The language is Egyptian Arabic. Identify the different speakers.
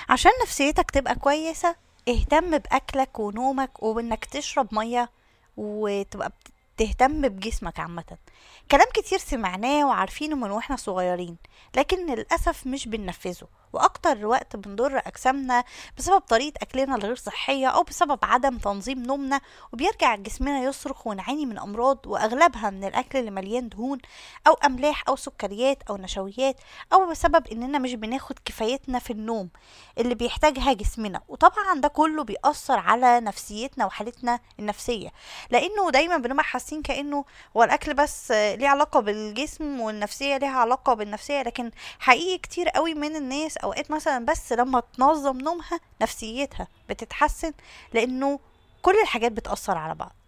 Speaker 1: عشان نفسيتك تبقى كويسة اهتم بأكلك ونومك وإنك تشرب مية وتبقى بت- تهتم بجسمك عامة كلام كتير سمعناه وعارفينه من واحنا صغيرين لكن للأسف مش بننفذه وأكتر وقت بنضر أجسامنا بسبب طريقة أكلنا الغير صحية أو بسبب عدم تنظيم نومنا وبيرجع جسمنا يصرخ ونعاني من أمراض وأغلبها من الأكل اللي مليان دهون أو أملاح أو سكريات أو نشويات أو بسبب إننا مش بناخد كفايتنا في النوم اللي بيحتاجها جسمنا وطبعا ده كله بيأثر على نفسيتنا وحالتنا النفسية لأنه دايما بنبقى حاسين كأنه هو الأكل بس آه، ليه علاقة بالجسم والنفسية ليها علاقة بالنفسية لكن حقيقي كتير قوي من الناس أوقات مثلا بس لما تنظم نومها نفسيتها بتتحسن لأنه كل الحاجات بتأثر على بعض